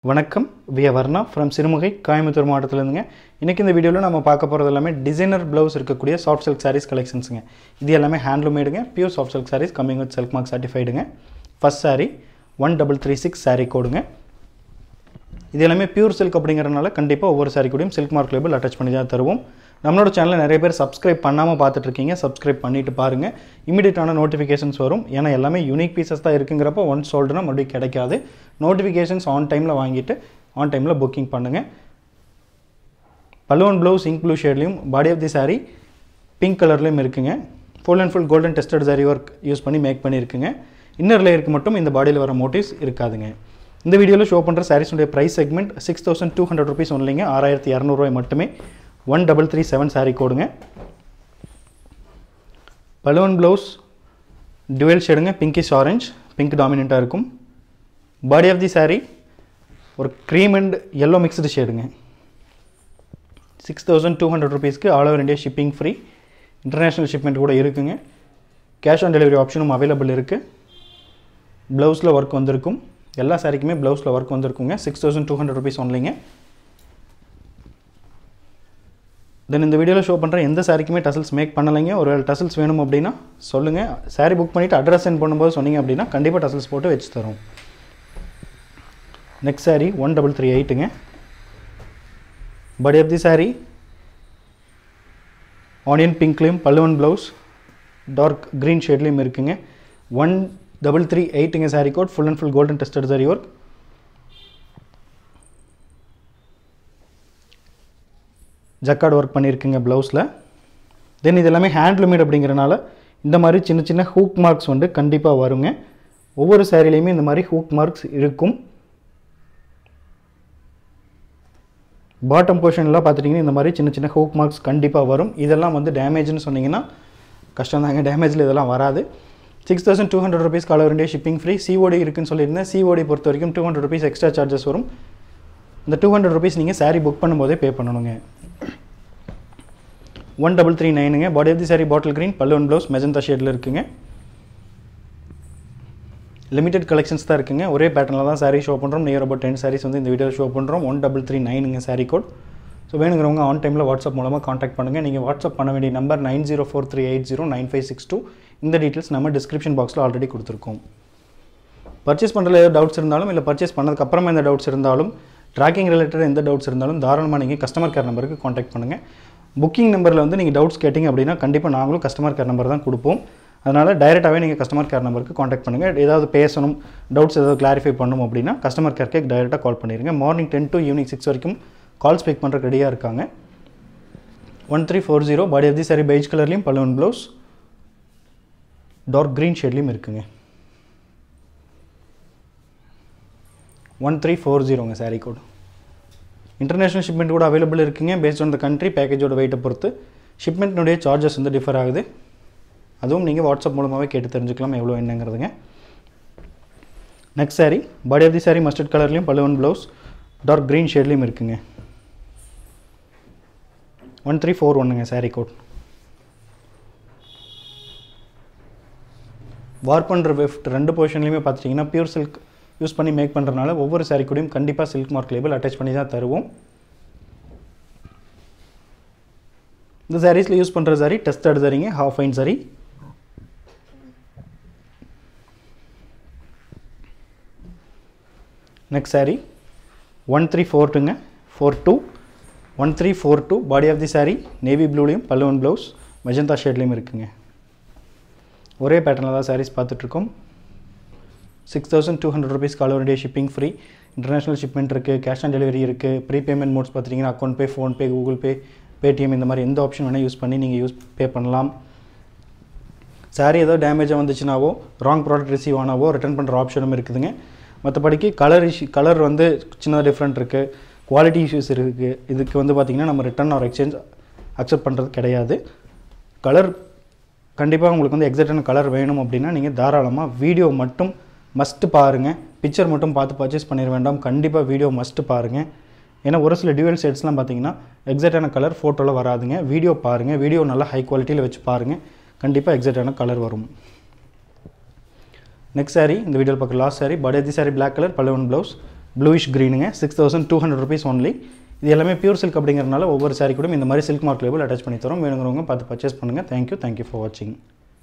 வணக்கம் விய வர்ணா ஃப்ரம் சிறுமுகை கோயம்புத்தூர் மாவட்டத்திலேருந்துங்க இன்றைக்கி இந்த வீடியோவில் நம்ம பார்க்க போகிறது எல்லாமே டிசைனர் ப்ளவுஸ் இருக்கக்கூடிய சாஃப்ட் சில்க் சாரீஸ் கலெக்ஷன்ஸுங்க இது எல்லாமே ஹேண்ட்லூமேடுங்க pure soft silk sarees coming with silk mark சர்டிஃபைடுங்க first saree one double three six saree கோடுங்க இது எல்லாமே பியூர் சில்க் அப்படிங்கிறனால கண்டிப்பாக ஒவ்வொரு சாரீ கூடயும் சில்க் மார்க் லேபிள் அட்டாச் பண்ணி தான் தருவோம் நம்மளோட சேனலில் நிறைய பேர் சப்ஸ்கிரைப் பண்ணாமல் பார்த்துட்டு இருக்கீங்க சப்ஸ்கிரைப் பண்ணிட்டு பாருங்கள் இமீடியட்டான நோட்டிஃபிகேஷன்ஸ் வரும் ஏன்னா எல்லாமே யூனிக் பீசஸ் தான் இருக்குங்கிறப்போ ஒன் சோல்டுனா மறுபடியும் கிடைக்காது நோட்டிஃபிகேஷன்ஸ் ஆன் டைமில் வாங்கிட்டு ஆன் டைமில் புக்கிங் பண்ணுங்கள் பல்லுவன் ப்ளவுஸ் இங்க் ப்ளூ ஷேட்லேயும் body of the saree pink கலர்லேயும் இருக்குங்க full and full golden tested zari work use பண்ணி மேக் பண்ணியிருக்குங்க இன்னர் லேயருக்கு மட்டும் இந்த பாடியில் வர மோட்டிவ்ஸ் இருக்காதுங்க இந்த வீடியோவில் ஷோ பண்ணுற சாரீஸுடைய price segment six thousand two hundred rupees ஒன்லிங்க ஆறாயிரத்தி இரநூறுவாய் மட்டுமே one double three seven saree கோடுங்க பலுவன் ப்ளவுஸ் டுவெல் ஷேடுங்க பிங்கிஷ் ஆரஞ்ச் பிங்க் டாமினண்ட்டாக இருக்கும் பாடி ஆஃப் தி சாரீ ஒரு க்ரீம் அண்ட் எல்லோ மிக்ஸ்டு ஷேடுங்க சிக்ஸ் தௌசண்ட் டூ ஹண்ட்ரட் ருபீஸ்க்கு all over India shipping free international shipment கூட இருக்குங்க கேஷ் ஆன் டெலிவரி ஆப்ஷனும் அவைலபிள் இருக்குது ப்ளவுஸில் ஒர்க் வந்திருக்கும் எல்லா சாரிக்குமே ப்ளவுஸில் ஒர்க் வந்திருக்குங்க six thousand two hundred rupees ஒன்லிங்க தென் இந்த வீடியோவில் ஷோ பண்ணுற எந்த சாரிக்குமே டசல்ஸ் மேக் பண்ணலைங்க ஒரு டசல்ஸ் வேணும் அப்படின்னா சொல்லுங்கள் சாரீ புக் பண்ணிவிட்டு அட்ரஸ் சென்ட் பண்ணும்போது சொன்னீங்க அப்படின்னா கண்டிப்பாக டசல்ஸ் போட்டு வச்சு தரோம் next saree one double three எயிட்டுங்க body of the saree onion பிங்க்லேயும் பல்லுவன் ப்ளவுஸ் டார்க் க்ரீன் ஷேட்லேயும் இருக்குங்க ஒன் டபுள் த்ரீ எயிட்டுங்க saree code full and full golden tested zari work jacquard work பண்ணியிருக்குங்க ப்ளவுஸில் தென் இது எல்லாமே ஹேண்ட்லூமேட் அப்படிங்கிறனால இந்த மாதிரி சின்ன சின்ன ஹூக் மார்க்ஸ் வந்து கண்டிப்பாக வருங்க ஒவ்வொரு சேரீலையுமே இந்த மாதிரி ஹூக் மார்க்ஸ் இருக்கும் பாட்டம் போர்ஷன்லாம் பார்த்துட்டிங்கன்னா இந்த மாதிரி சின்ன சின்ன ஹூக் மார்க்ஸ் கண்டிப்பாக வரும் இதெல்லாம் வந்து டேமேஜ்னு சொன்னீங்கன்னா கஷ்டம் தாங்க டேமேஜில் இதெல்லாம் வராது six thousand two hundred rupees all India shipping free COD இருக்குன்னு சொல்லியிருந்தேன் சிஓடி பொறுத்த வரைக்கும் two hundred rupees extra charges வரும் இந்த டூ ஹண்ட்ரட் ருபீஸ் நீங்கள் சாரீ புக் பண்ணும்போதே பே பண்ணணுங்க ஒன் டபுள் த்ரீ நைனுங்க body of the saree bottle green pallu and blouse magenta ஷேடில் இருக்குங்க லிமிடெட் கலெக்ஷன்ஸ் தான் இருக்குங்க ஒரே பேட்டர்னில் தான் சாரீ ஷோ பண்ணுறோம் நியர் அபவுட் டென் சாரீஸ் வந்து இந்த வீடியோவில் ஷோ பண்ணுறோம் ஒன் டபுள் த்ரீ நைனுங்க சாரீ கோட் ஸோ வேணுங்கிறவங்க ஆன் டைமில் வாட்ஸ்அப் மூலமாக காண்டாக்ட் பண்ணுங்கள் நீங்கள் வாட்ஸ்அப் பண்ண வேண்டிய number nine zero four three eight zero nine five six two இந்த டீட்டெயில்ஸ் நம்ம டிஸ்கிரிப்ஷன் பாக்ஸில் ஆல்ரெடி கொடுத்துருக்கோம் பர்ச்சேஸ் பண்ணுறதுல ஏதாவது டவுட்ஸ் இருந்தாலும் இல்லை பர்ச்சேஸ் பண்ணதுக்கப்புறமா எந்த டவுட்ஸ் இருந்தாலும் ட்ராக்கிங் ரிலேட்டட் எந்த டவுட்ஸ் இருந்தாலும் தாராளமாக நீங்கள் கஸ்டமர் கேர் நம்பருக்கு காண்டாக்ட் பண்ணுங்கள் புக்கிங் நம்பரில் வந்து நீங்கள் டவுட்ஸ் கேட்டிங்க அப்படின்னா கண்டிப்பாக நாங்களும் கஸ்டமர் கேர் நம்பர் தான் கொடுப்போம் அதனால் டைரெக்டாகவே நீங்கள் கஸ்டமர் கேர் நம்பருக்கு காண்டாக்ட் பண்ணுங்கள் ஏதாவது பேசணும் டவுட்ஸ் ஏதாவது கிளாரிஃபை பண்ணணும் அப்படின்னா கஸ்டமர் கேர்க்கே டைரெக்டாக கால் பண்ணிடுங்க morning ten to evening six வரைக்கும் கால் ஸ்பீக் பண்ணுறக்கு ரெடியாக இருக்காங்க one three four zero body of the saree beige கலர்லேயும் பல்லுவன் ப்ளவுஸ் டார்க் க்ரீன் ஷேட்லேயும் இருக்குங்க ஒன் த்ரீ ஃபோர் ஜீரோங்க சாரீ கோடு இன்டர்நேஷ்னல் ஷிப்மெண்ட் கூட அவைலபிள் இருக்குங்க பேஸ்ட் ஆன் த கண்ட்ரி பேக்கேஜோட வெயிட்டை பொறுத்து ஷிப்மெண்ட்னுடைய சார்ஜஸ் வந்து டிஃபர் ஆகுது அதுவும் நீங்கள் வாட்ஸ்அப் மூலமாகவே கேட்டு தெரிஞ்சுக்கலாம் எவ்வளோ என்னங்கிறதுங்க next saree body of the saree mustard கலர்லேயும் பல்லுவன் ப்ளவுஸ் டார்க் க்ரீன் ஷேட்லேயும் இருக்குங்க ஒன் த்ரீ ஃபோர் ஒன்றுங்க சாரீ கோட் வார்ப் பண்ணுற வெஃப்ட் ரெண்டு பொசிஷன்லையுமே பார்த்துட்டிங்கன்னா பியூர் சில்க் யூஸ் பண்ணி மேக் பண்ணுறதுனால ஒவ்வொரு சாரீ கூடயும் கண்டிப்பாக சில்க் மார்க் லேபிள் அட்டாச் பண்ணி தான் தருவோம் இந்த சாரீஸில் யூஸ் பண்ணுற சாரி டெஸ்டட் சாரிங்க half fine zari next saree one three four டூங்க four two one three four two body of the saree navy ப்ளூலையும் பல்லுவன் ப்ளவுஸ் மெஜந்தா ஷேட்லேயும் இருக்குங்க ஒரே பேட்டர்னில் தான் சாரீஸ் பார்த்துட்ருக்கோம் six thousand two hundred rupees கால் டே ஷிப்பிங் ஃப்ரீ இன்டர்நேஷ்னல் ஷிப்மெண்ட் இருக்குது கேஷ் ஆன் டெலிவரி இருக்குது ப்ரீ பேமெண்ட் மோட்ஸ் பார்த்தீங்கன்னா account pay PhonePe Google Pay Paytm இந்த மாதிரி எந்த ஆப்ஷன் வேணால் யூஸ் பண்ணி நீங்கள் யூஸ் பே பண்ணலாம் சாரீ ஏதோ டேமேஜாக வந்துச்சுனாவோ ராங் ப்ராடக்ட் ரிசீவ் ஆனாவோ ரிட்டர்ன் பண்ணுற ஆப்ஷனும் இருக்குதுங்க மற்றபடிக்கு கலர் இஷ்யூ கலர் வந்து சின்னதாக டிஃப்ரெண்ட் இருக்குது குவாலிட்டி இஷ்யூஸ் இருக்குது இதுக்கு வந்து பார்த்திங்கன்னா நம்ம ரிட்டர்ன் ஆர் எக்ஸ்சேஞ்ச் அக்செப்ட் பண்ணுறது கிடையாது கலர் கண்டிப்பாக உங்களுக்கு வந்து எக்ஸாக்டான கலர் வேணும் அப்படின்னா நீங்கள் தாராளமாக வீடியோ மட்டும் மஸ்ட்டு பாருங்கள் பிக்சர் மட்டும் பார்த்து பர்ச்சேஸ் பண்ணிட வேண்டாம் கண்டிப்பாக வீடியோ மஸ்ட்டு பாருங்கள் ஏன்னா ஒரு சில டியூவல் செட்ஸ்லாம் பார்த்தீங்கன்னா எக்ஸாக்டான கலர் ஃபோட்டோவில் வராதுங்க வீடியோ பாருங்கள் வீடியோ நல்லா ஹை குவாலிட்டியில் வச்சு பாருங்கள் கண்டிப்பாக எக்ஸாக்டான கலர் வரும் நெக்ஸ்ட் சாரீ இந்த வீடியோவில் பார்க்க last saree body the saree black colour pallu and blouse bluish க்ரீனுங்க six thousand two hundred rupees only இது எல்லாமே பியூர் சில்க் அப்படிங்கிறனால ஒவ்வொரு சாரி கூட இந்த மாதிரி சில்க் மார்க் லேபிள் அட்டாச் பண்ணி தரோம் வேணுங்கிறவங்க பார்த்து பர்ச்சேஸ் பண்ணுங்கள் தேங்க்யூ தேங்க்யூ ஃபார் வாட்சிங்